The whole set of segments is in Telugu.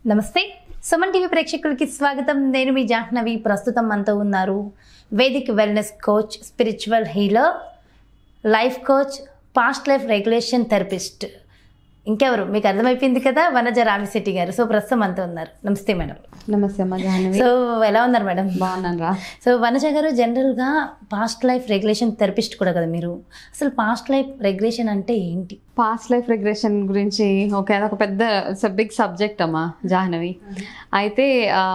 నమస్తే సుమన్ టీవీ ప్రేక్షకులకి స్వాగతం నేను మీ జాహ్నవి ప్రస్తుతం మనతో ఉన్నారు Vedic wellness coach spiritual healer life coach past life regulation therapist ఇంకెవరు మీకు అర్థమైపోయింది కదా వనజ రామిశెట్టి గారు సో ప్రస్తుతం మనతో ఉన్నారు నమస్తే మేడం నమస్తే అమ్మ జాహ్నవి సో ఎలా ఉన్నారు మేడం బాగున్నాను రా సో వనజ గారు జనరల్గా పాస్ట్ లైఫ్ రెగ్యులేషన్ థెరపిస్ట్ కూడా కదా మీరు అసలు పాస్ట్ లైఫ్ రెగ్యులేషన్ అంటే ఏంటి పాస్ట్ లైఫ్ రిగ్రెషన్ గురించి ఓకే అదొక పెద్ద బిగ్ సబ్జెక్ట్ అమ్మా జాహ్నవి అయితే ఆ,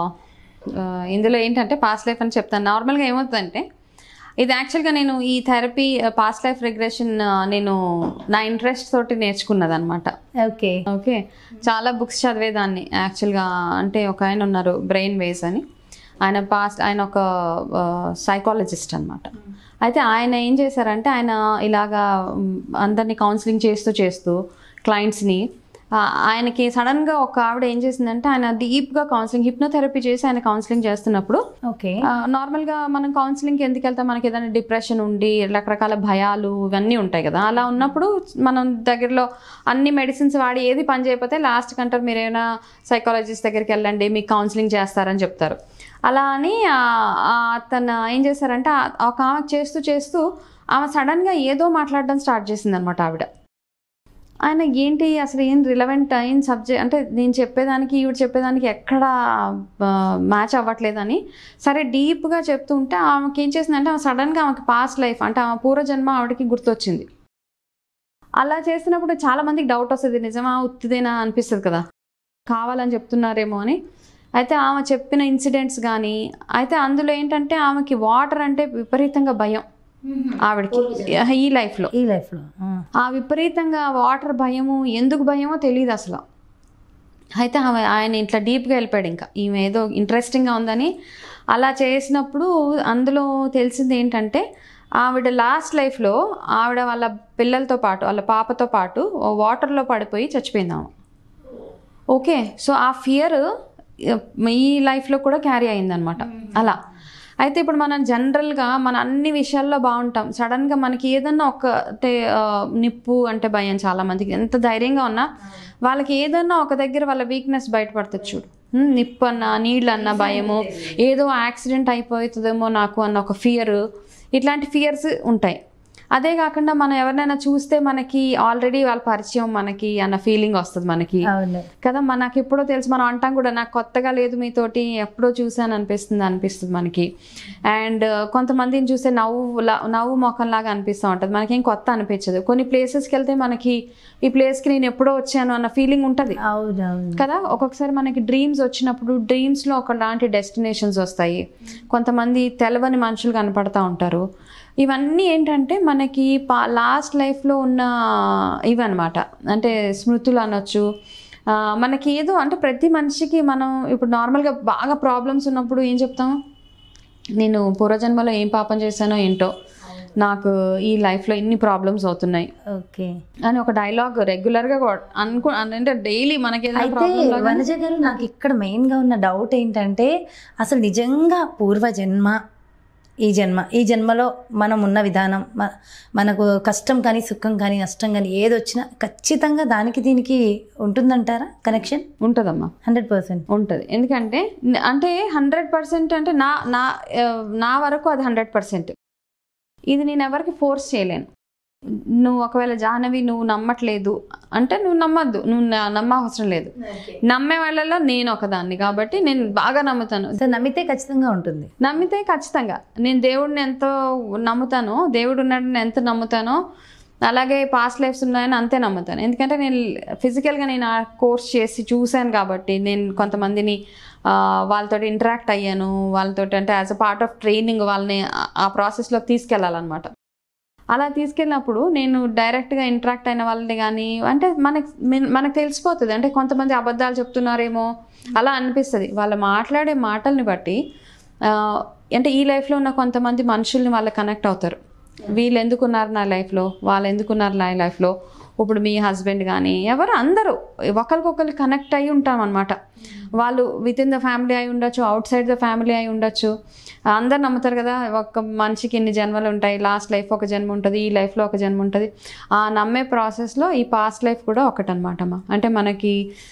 ఆ, ఇందులో ఏంటంటే పాస్ట్ లైఫ్ అని చెప్తాను నార్మల్గా ఏమవుతుందంటే ఇది యాక్చువల్గా నేను ఈ థెరపీ పాస్ట్ లైఫ్ రిగ్రెషన్ నేను నా ఇంట్రెస్ట్ తోటి నేర్చుకున్నది అనమాట ఓకే ఓకే చాలా బుక్స్ చదివేదాన్ని యాక్చువల్గా అంటే ఒక ఆయన ఉన్నారు బ్రెయిన్ వేస్ అని ఆయన పాస్ట్ ఆయన ఒక సైకాలజిస్ట్ అనమాట అయితే ఆయన ఏం చేశారంటే ఆయన ఇలాగా మ్, అందరినీ కౌన్సిలింగ్ చేస్తూ చేస్తూ క్లయింట్స్ని ఆ, ఆయనకి సడన్గా ఒక ఆవిడ ఏం చేసిందంటే ఆయన డీప్గా కౌన్సిలింగ్ హిప్నోథెరపీ చేసి ఆయన కౌన్సిలింగ్ చేస్తున్నప్పుడు ఓకే ఆ, నార్మల్గా మనం కౌన్సిలింగ్కి ఎందుకు వెళ్తాం మనకి ఏదైనా డిప్రెషన్ ఉండి రకరకాల భయాలు ఇవన్నీ ఉంటాయి కదా అలా ఉన్నప్పుడు మనం దగ్గరలో అన్ని మెడిసిన్స్ వాడి ఏది పని చేయకపోతే లాస్ట్ అంటారు మీరు ఏమైనా సైకాలజిస్ట్ దగ్గరికి వెళ్ళండి మీకు కౌన్సిలింగ్ చేస్తారని చెప్తారు అలా అని ఆ, ఆ, తను ఏం చేశారంటే ఆ- ఒక ఆమె చేస్తూ చేస్తూ ఆమె సడన్గా ఏదో మాట్లాడడం స్టార్ట్ చేసింది అనమాట ఆవిడ ఆయన ఏంటి అసలు ఏం రిలవెంట్ అయిన సబ్జెక్ట్ అంటే నేను చెప్పేదానికి ఈవిడ చెప్పేదానికి ఎక్కడ మ్యాచ్ అవ్వట్లేదని సరే డీప్గా చెప్తుంటే ఆమెకి ఏం చేసిందంటే ఆమె సడన్గా ఆమెకి పాస్ట్ లైఫ్ అంటే ఆమె పూర్వజన్మ ఆవిడకి గుర్తొచ్చింది అలా చేసినప్పుడు చాలా మందికి డౌట్ వస్తుంది నిజమా ఉత్తిదేనా అనిపిస్తుంది కదా కావాలని చెప్తున్నారేమో అని అయితే ఆమె చెప్పిన ఇన్సిడెంట్స్ కానీ అయితే అందులో ఏంటంటే ఆమెకి వాటర్ అంటే విపరీతంగా భయం ఆవిడకి ఈ లైఫ్లో ఈ లైఫ్లో ఆ విపరీతంగా వాటర్ భయము ఎందుకు భయమో తెలియదు అసలు అయితే ఆమె ఆయన ఇట్లా డీప్గా వెళ్ళిపోయాడు ఇంకా ఈమె ఏదో ఇంట్రెస్టింగ్గా ఉందని అలా చేసినప్పుడు అందులో తెలిసింది ఏంటంటే ఆవిడ లాస్ట్ లైఫ్లో ఆవిడ వాళ్ళ పిల్లలతో పాటు వాళ్ళ పాపతో పాటు వాటర్లో పడిపోయి చచ్చిపోయింది ఆమె ఓకే సో ఆ ఫియర్ ఈ లైఫ్లో కూడా క్యారీ అయిందనమాట అలా అయితే ఇప్పుడు మనం జనరల్గా మన అన్ని విషయాల్లో బాగుంటాం సడన్గా మనకి ఏదన్నా ఒక అంటే ఆ, నిప్పు అంటే భయం చాలా మందికి ఎంత ధైర్యంగా ఉన్నా వాళ్ళకి ఏదన్నా ఒక దగ్గర వాళ్ళ వీక్నెస్ బయటపడుతుంది చూడు ఉమ్, నిప్పు అన్న నీళ్ళు అన్న భయము ఏదో యాక్సిడెంట్ అయిపోతుందేమో నాకు అన్న ఒక ఫియర్ ఇట్లాంటి ఫియర్స్ ఉంటాయి అదే కాకుండా మనం ఎవరినైనా చూస్తే మనకి ఆల్రెడీ వాళ్ళ పరిచయం మనకి అన్న ఫీలింగ్ వస్తుంది మనకి అవును కదా మనకి ఎప్పుడో తెలుసు మనం అంటాం కూడా నాకు కొత్తగా లేదు మీతోటి ఎప్పుడో చూసాను అనిపిస్తుంది అనిపిస్తుంది మనకి అండ్ కొంతమందిని చూస్తే నవ్వు లా- నవ్వు మొఖంలాగా అనిపిస్తూ ఉంటుంది మనకేం కొత్త అనిపించదు కొన్ని ప్లేసెస్కి వెళ్తే మనకి ఈ ప్లేస్కి నేను ఎప్పుడో వచ్చాను అన్న ఫీలింగ్ ఉంటుంది అవును అవును కదా ఒక్కొక్కసారి మనకి డ్రీమ్స్ వచ్చినప్పుడు డ్రీమ్స్లో ఒకలాంటి డెస్టినేషన్స్ వస్తాయి కొంతమంది తెలవని మనుషులు కనపడతా ఉంటారు ఇవన్నీ ఏంటంటే మనకి పా లాస్ట్ లైఫ్లో ఉన్న ఇవన్నమాట అంటే స్మృతులు అనొచ్చు ఆ, మనకి ఏదో అంటే ప్రతి మనిషికి మనం ఇప్పుడు నార్మల్గా బాగా ప్రాబ్లమ్స్ ఉన్నప్పుడు ఏం చెప్తాం నేను పూర్వజన్మలో ఏం పాపం చేశానో ఏంటో నాకు ఈ లైఫ్లో ఇన్ని ప్రాబ్లమ్స్ అవుతున్నాయి ఓకే అని ఒక డైలాగ్ రెగ్యులర్గా అనుకో అంటే డైలీ మనకి ఏదైనా అయితే ప్రాబ్లం లాగా వనజ గారు నాకు ఇక్కడ మెయిన్గా ఉన్న డౌట్ ఏంటంటే అసలు నిజంగా పూర్వజన్మ ఈ జన్మ ఈ జన్మలో మనం ఉన్న విధానం మ- మనకు కష్టం కానీ సుఖం కానీ నష్టం కానీ ఏది వచ్చినా ఖచ్చితంగా దానికి దీనికి ఉంటుందంటారా కనెక్షన్ ఉంటుందమ్మా హండ్రెడ్ పర్సెంట్ ఉంటుంది ఎందుకంటే న- అంటే హండ్రెడ్ పర్సెంట్ అంటే నా నా ఆ, నా వరకు అది హండ్రెడ్ పర్సెంట్ ఇది నేను ఎవరికి ఫోర్స్ చేయలేను నువ్వు ఒకవేళ జాహ్నవి నువ్వు నమ్మట్లేదు అంటే నువ్వు నమ్మద్దు నువ్వు నా- నమ్మ అవసరం లేదు నమ్మే వాళ్ళలో నేను ఒకదాన్ని కాబట్టి నేను బాగా నమ్ముతాను సో నమ్మితే ఖచ్చితంగా ఉంటుంది నమ్మితే ఖచ్చితంగా నేను దేవుడిని ఎంతో నమ్ముతానో దేవుడు ఉన్నాడని ఎంత నమ్ముతానో అలాగే పాస్ట్ లైఫ్స్ ఉన్నాయని అంతే నమ్ముతాను ఎందుకంటే నేను ఫిజికల్గా నేను ఆ కోర్స్ చేసి చూశాను కాబట్టి నేను కొంతమందిని ఆ, వాళ్ళతో ఇంటరాక్ట్ అయ్యాను వాళ్ళతో అంటే as a part of training వాళ్ళని ఆ- ఆ ప్రాసెస్లోకి తీసుకెళ్ళాలన్నమాట అలా తీసుకెళ్ళినప్పుడు నేను డైరెక్ట్గా ఇంటరాక్ట్ అయిన వాళ్ళని కానీ అంటే మనకి మన- మనకు తెలిసిపోతుంది అంటే కొంతమంది అబద్ధాలు చెప్తున్నారేమో అలా అనిపిస్తుంది వాళ్ళు మాట్లాడే మాటల్ని బట్టి ఆ, అంటే ఈ లైఫ్లో ఉన్న కొంతమంది మనుషుల్ని వాళ్ళు కనెక్ట్ అవుతారు వీళ్ళు ఎందుకున్నారు నా లైఫ్లో వాళ్ళు ఎందుకున్నారు నా లైఫ్లో ఇప్పుడు మీ హస్బెండ్ కానీ ఎవరు అందరూ ఒకరికొకరు కనెక్ట్ అయి ఉంటాం అనమాట వాళ్ళు విత్ ఇన్ ద ఫ్యామిలీ అయి ఉండొచ్చు అవుట్ సైడ్ ద ఫ్యామిలీ అయి ఉండొచ్చు అందరు నమ్ముతారు కదా ఒక మనిషికి ఇన్ని జన్మలు ఉంటాయి లాస్ట్ లైఫ్ ఒక జన్మ ఉంటుంది ఈ లైఫ్లో ఒక జన్మ ఉంటుంది ఆ నమ్మే ప్రాసెస్లో ఈ పాస్ట్ లైఫ్ కూడా ఒకటనమాట అమ్మా అంటే మనకి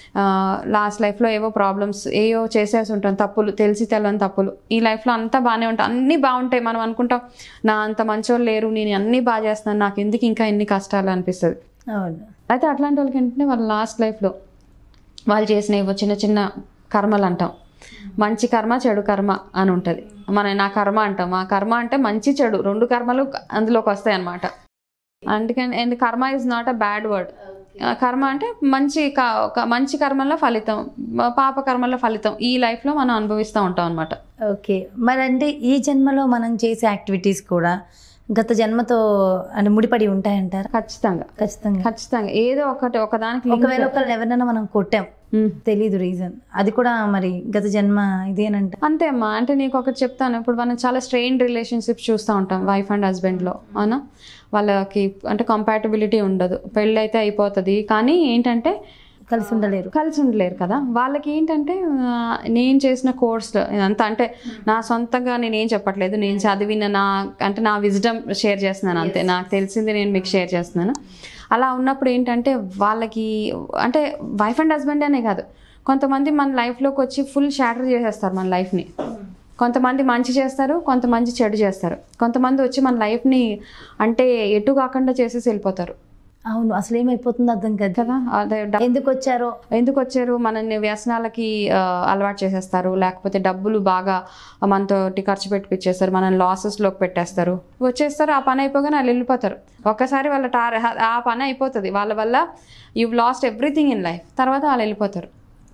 లాస్ట్ లైఫ్లో ఏవో ప్రాబ్లమ్స్ ఏవో చేసేసి ఉంటాం తప్పులు తెలిసి తెలని తప్పులు ఈ లైఫ్లో అంతా బాగానే ఉంటాయి అన్నీ బాగుంటాయి మనం అనుకుంటాం నా అంత మంచోళ్ళు లేరు నేను అన్నీ బాగా చేస్తున్నాను నాకు ఎందుకు ఇంకా ఎన్ని కష్టాలు అనిపిస్తుంది అవును అయితే అట్లాంటి వాళ్ళకి ఏంటంటే వాళ్ళ లాస్ట్ లైఫ్లో వాళ్ళు చేసిన ఏవో చిన్న చిన్న కర్మలు అంటాం మంచి కర్మ చెడు కర్మ అని ఉంటుంది మన నా కర్మ అంటాం ఆ కర్మ అంటే మంచి చెడు రెండు కర్మలు అందులోకి వస్తాయి అన్నమాట అందుకని and karma is not a bad word karma అంటే మంచి క- ఒక మంచి కర్మల్లో ఫలితం పాప కర్మల్లో ఫలితం ఈ లైఫ్లో మనం అనుభవిస్తూ ఉంటాం అనమాట ఓకే మరి అంటే ఈ జన్మలో మనం చేసే యాక్టివిటీస్ కూడా గత జన్మతో అంటే ముడిపడి ఉంటాయంటారా ఖచ్చితంగా ఖచ్చితంగా ఖచ్చితంగా ఏదో ఒకటి ఒకదానికి link- ఒకవేళ ఒకరిని ఎవరినైనా మనం కొట్టాం ఉమ్. తెలీదు రీజన్ అది కూడా మరి గత జన్మ ఇదేనంట అంతే అమ్మా అంటే నీకు ఒకటి చెప్తాను ఇప్పుడు మనం చాలా స్ట్రెయిన్ రిలేషన్షిప్స్ చూస్తూ ఉంటాం వైఫ్ అండ్ హస్బెండ్లో అవునా వాళ్ళకి అంటే కంపాటబిలిటీ ఉండదు పెళ్ళి అయితే అయిపోతుంది కానీ ఏంటంటే కలిసి ఉండలేరు కలిసి ఉండలేరు కదా వాళ్ళకి ఏంటంటే ఆ, నేను చేసిన కోర్స్ ఇదంతా అంటే నా సొంతంగా నేను ఏం చెప్పట్లేదు నేను చదివిన నా అంటే నా విజ్డమ్ షేర్ చేస్తున్నాను అంతే నాకు తెలిసింది నేను మీకు షేర్ చేస్తున్నాను అలా ఉన్నప్పుడు ఏంటంటే వాళ్ళకి అంటే వైఫ్ అండ్ హస్బెండ్ అనే కాదు కొంతమంది మన లైఫ్లోకి వచ్చి ఫుల్ షాటర్ చేసేస్తారు మన లైఫ్ని కొంతమంది మంచి చేస్తారు కొంతమంది చెడు చేస్తారు కొంతమంది వచ్చి మన లైఫ్ని అంటే ఎటు కాకుండా చేసేసి వెళ్ళిపోతారు అవును అసలు ఏమైపోతుందో అర్థం కాదు కదా అదే ఎందుకు వచ్చారో ఎందుకు వచ్చారు మనల్ని వ్యసనాలకి ఆ, అలవాటు చేసేస్తారు లేకపోతే డబ్బులు బాగా మనతో ఖర్చు పెట్టిపించేస్తారు మనల్ని లాసెస్లోకి పెట్టేస్తారు వచ్చేస్తారు ఆ పని అయిపోగానే వాళ్ళు వెళ్ళిపోతారు ఒక్కసారి వాళ్ళ టార్ ఆ పని అయిపోతుంది వాళ్ళ వల్ల you lost everything in life తర్వాత వాళ్ళు వెళ్ళిపోతారు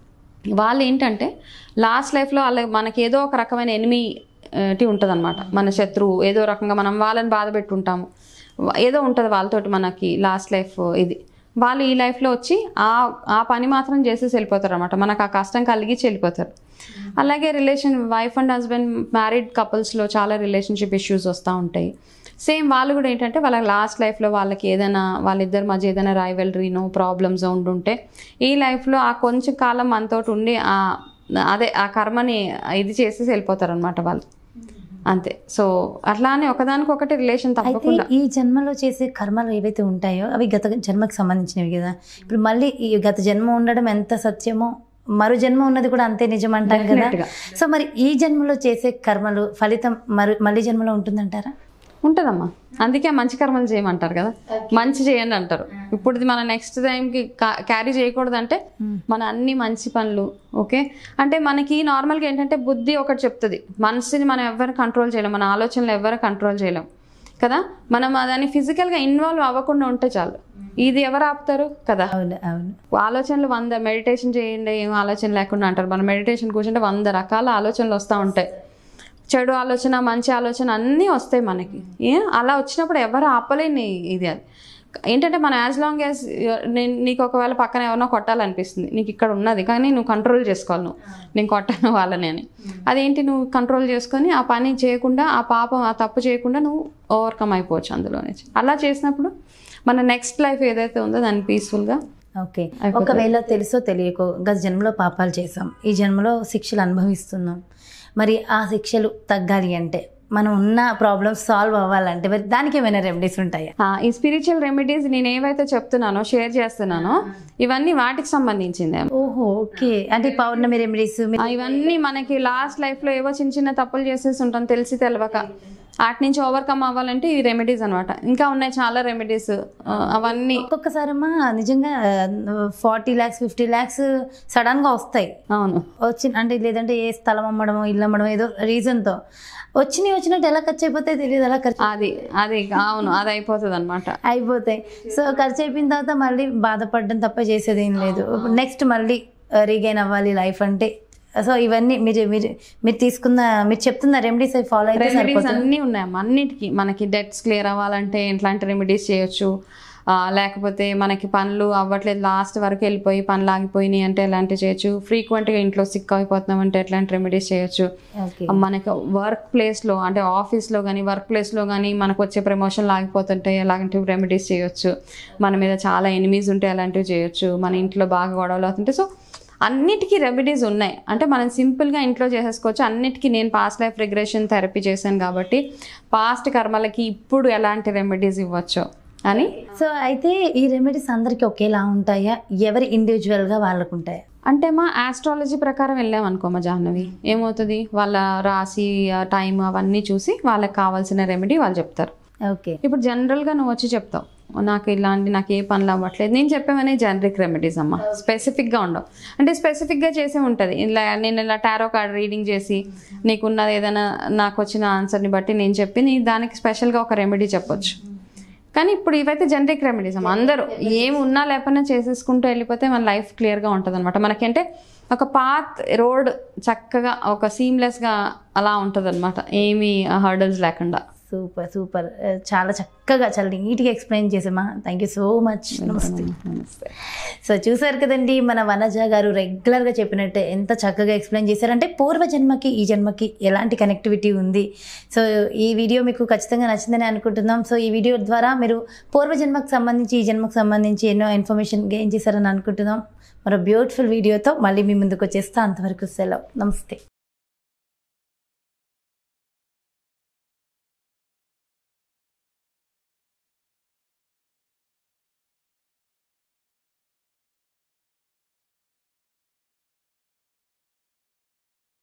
వాళ్ళు ఏంటంటే లాస్ట్ లైఫ్లో వాళ్ళ మనకి ఏదో ఒక రకమైన ఎనిమి ఉంటుంది అనమాట మన శత్రువు ఏదో రకంగా మనం వాళ్ళని బాధ పెట్టుంటాము ఏదో ఉంటుంది వాళ్ళతోటి మనకి లాస్ట్ లైఫ్ ఇది వాళ్ళు ఈ లైఫ్లో వచ్చి ఆ ఆ పని మాత్రం చేసేసి వెళ్ళిపోతారు అనమాట మనకు ఆ కష్టం కలిగించి వెళ్ళిపోతారు అలాగే relation wife and husband married కపుల్స్లో చాలా రిలేషన్షిప్ ఇష్యూస్ వస్తూ ఉంటాయి సేమ్ వాళ్ళు కూడా ఏంటంటే వాళ్ళ లాస్ట్ లైఫ్లో వాళ్ళకి ఏదైనా వాళ్ళిద్దరి మధ్య ఏదైనా రైవెలరీనో ప్రాబ్లమ్స్ ఉండుంటే ఈ లైఫ్లో ఆ కొంచెం కాలం మనతోటి ఉండి ఆ అదే ఆ కర్మని ఇది చేసేసి వెళ్ళిపోతారు అనమాట వాళ్ళు అంతే సో అట్లానే ఒకదానికొకటి రిలేషన్ అయితే తప్పకుండా ఈ జన్మలో చేసే కర్మలు ఏవైతే ఉంటాయో అవి గత జన్మకి సంబంధించినవి కదా ఇప్పుడు మళ్ళీ ఈ గత జన్మ ఉండడం ఎంత సత్యమో మరో జన్మ ఉన్నది కూడా అంతే నిజం అంటారు కదా Definitely గా. సో మరి ఈ జన్మలో చేసే కర్మలు ఫలితం మరి మళ్ళీ జన్మలో ఉంటుందంటారా ఉంటుందమ్మా అందుకే మంచి కర్మలు చేయమంటారు కదా మంచి చేయండి అంటారు ఇప్పుడు ఇది మన నెక్స్ట్ టైంకి క్యారీ చేయకూడదంటే మన అన్ని మంచి పనులు ఓకే అంటే మనకి నార్మల్గా ఏంటంటే బుద్ధి ఒకటి చెప్తుంది మనసుని మనం ఎవరు కంట్రోల్ చేయలేం మన ఆలోచనలు ఎవరు కంట్రోల్ చేయలేం కదా మనం దాన్ని ఫిజికల్గా ఇన్వాల్వ్ అవ్వకుండా ఉంటే చాలు ఇది ఎవరు ఆపుతారు కదా అవును అవును ఆలోచనలు వంద మెడిటేషన్ చేయండి ఏం ఆలోచన లేకుండా అంటారు మన మెడిటేషన్ కూర్చుంటే వంద రకాల ఆలోచనలు వస్తూ ఉంటాయి చెడు ఆలోచన మంచి ఆలోచన అన్నీ వస్తాయి మనకి ఏ అలా వచ్చినప్పుడు ఎవరు ఆపలేని ఇది అది ఏంటంటే మనం యాజ్ లాంగ్ యాజ్ నేను నీకు ఒకవేళ పక్కన ఎవరినో కొట్టాలనిపిస్తుంది నీకు ఇక్కడ ఉన్నది కానీ నువ్వు కంట్రోల్ చేసుకోవాలి నువ్వు నేను కొట్టాను వాళ్ళని అని అదేంటి నువ్వు కంట్రోల్ చేసుకొని ఆ పని చేయకుండా ఆ పాపం ఆ తప్పు చేయకుండా నువ్వు ఓవర్కమ్ అయిపోవచ్చు అందులోనే అలా చేసినప్పుడు మన నెక్స్ట్ లైఫ్ ఏదైతే ఉందో దాన్ని పీస్ఫుల్గా ఓకే అయిపోతుంది. ఒకవేళ తెలుసో తెలియకో గత జన్మలో పాపాలు చేసాం ఈ జన్మలో శిక్షలు అనుభవిస్తున్నాం మరి ఆ శిక్షలు తగ్గాలి అంటే మనం ఉన్న ప్రాబ్లమ్స్ సాల్వ్ అవ్వాలంటే మరి దానికి ఏమైనా రెమెడీస్ ఉంటాయా ఆ, ఈ స్పిరిచువల్ రెమెడీస్ నేను ఏవైతే చెప్తున్నానో షేర్ చేస్తున్నానో ఇవన్నీ వాటికి సంబంధించిందే ఓహో ఓకే అంటే పౌర్ణమి రెమెడీస్ ఆ, ఇవన్నీ మనకి లాస్ట్ లైఫ్లో ఏవో చిన్న చిన్న తప్పులు చేసేసి ఉంటాం తెలిసి తెలవక వాటి నుంచి ఓవర్కమ్ అవ్వాలంటే ఈ రెమెడీస్ అనమాట ఇంకా ఉన్నాయి చాలా రెమెడీస్ అవన్నీ ఒక్కొక్కసారమ్మా నిజంగా ఫార్టీ ల్యాక్స్ ఫిఫ్టీ ల్యాక్స్ సడన్గా వస్తాయి అవును వచ్చి అంటే లేదంటే ఏ స్థలం అమ్మడమో ఇల్లు అమ్మడమో ఏదో రీజన్తో వచ్చినాయి వచ్చినట్టు ఎలా ఖర్చు అయిపోతాయి తెలియదు అలా ఖర్చు అది అది అవును అది అయిపోతుంది అనమాట అయిపోతాయి సో ఖర్చు అయిపోయిన తర్వాత మళ్ళీ బాధపడడం తప్ప చేసేది ఏం లేదు నెక్స్ట్ మళ్ళీ రీగైన్ అవ్వాలి లైఫ్ అంటే సో ఇవన్నీ మీరు మీరు మీరు తీసుకున్న మీరు చెప్తున్న రెమెడీస్ అవి ఫాలో అయితే రెమెడీస్ సరిపోతుంది అన్నీ ఉన్నాయమ్మా అన్నిటికీ మనకి డెట్స్ క్లియర్ అవ్వాలంటే ఎట్లాంటి రెమెడీస్ చేయొచ్చు ఆ, లేకపోతే మనకి పనులు అవ్వట్లేదు లాస్ట్ వరకు వెళ్ళిపోయి పనులు ఆగిపోయినాయి అంటే ఎలాంటివి చేయొచ్చు ఫ్రీక్వెంట్గా ఇంట్లో సిక్ అయిపోతున్నాం అంటే ఎట్లాంటి రెమెడీస్ చేయొచ్చు ఓకే మనకి వర్క్ ప్లేస్లో అంటే ఆఫీస్లో కానీ వర్క్ ప్లేస్లో కానీ మనకు వచ్చే ప్రమోషన్లు ఆగిపోతుంటే ఎలాంటి రెమెడీస్ చేయొచ్చు మన మీద చాలా ఎనిమీస్ ఉంటే అలాంటివి చేయొచ్చు మన ఇంట్లో బాగా గొడవలు అవుతుంటే సో అన్నిటికీ రెమెడీస్ ఉన్నాయి అంటే మనం సింపుల్గా ఇంట్లో చేసేసుకోవచ్చు అన్నిటికీ నేను పాస్ట్ లైఫ్ రిగ్రెషన్ థెరపీ చేశాను కాబట్టి పాస్ట్ కర్మలకి ఇప్పుడు ఎలాంటి రెమెడీస్ ఇవ్వచ్చు అని సో అయితే ఈ రెమెడీస్ అందరికీ ఒకేలా ఉంటాయా ఎవరి ఇండివిజువల్గా వాళ్ళకు ఉంటాయా అంటే మా ఆస్ట్రాలజీ ప్రకారం వెళ్ళాం అనుకో మా జాహ్నవి ఏమవుతుంది వాళ్ళ రాశి టైం అవన్నీ చూసి వాళ్ళకి కావాల్సిన రెమెడీ వాళ్ళు చెప్తారు ఓకే ఇప్పుడు జనరల్గా నువ్వు వచ్చి చెప్తావు నాకు ఇలాంటి నాకు ఏ పనులు అవ్వట్లేదు నేను చెప్పేవని జనరిక్ రెమెడీస్ అమ్మ స్పెసిఫిక్గా ఉండవు అంటే స్పెసిఫిక్గా చేసే ఉంటుంది ఇలా నేను ఇలా టారో కార్డ్ రీడింగ్ చేసి నీకున్నది ఏదైనా నాకు వచ్చిన ఆన్సర్ని బట్టి నేను చెప్పి నీ దానికి స్పెషల్గా ఒక రెమెడీ చెప్పొచ్చు కానీ ఇప్పుడు ఇవైతే జనరిక్ రెమెడీస్ అమ్మ అందరూ ఏమి ఉన్నా లేకపోయినా చేసేసుకుంటూ వెళ్ళిపోతే మన లైఫ్ క్లియర్గా ఉంటుంది అనమాట మనకంటే ఒక పాత్ రోడ్ చక్కగా ఒక సీమ్లెస్గా అలా ఉంటుంది అనమాట ఏమీ హర్డల్స్ లేకుండా సూపర్ సూపర్ చాలా చక్కగా చాలా నీట్గా ఎక్స్ప్లెయిన్ చేసామా థ్యాంక్ యూ సో మచ్ నమస్తే నమస్తే సో చూసారు కదండి మన వనజ గారు రెగ్యులర్గా చెప్పినట్టే ఎంత చక్కగా ఎక్స్ప్లెయిన్ చేశారంటే పూర్వ జన్మకి ఈ జన్మకి ఎలాంటి కనెక్టివిటీ ఉంది సో ఈ వీడియో మీకు ఖచ్చితంగా నచ్చిందని అనుకుంటున్నాం సో ఈ వీడియో ద్వారా మీరు పూర్వ జన్మకు సంబంధించి ఈ జన్మకు సంబంధించి ఎన్నో ఇన్ఫర్మేషన్ గెయిన్ చేశారని అనుకుంటున్నాం మరో బ్యూటిఫుల్ వీడియోతో మళ్ళీ మీ ముందుకు వచ్చేస్తా అంతవరకు సెలవు నమస్తే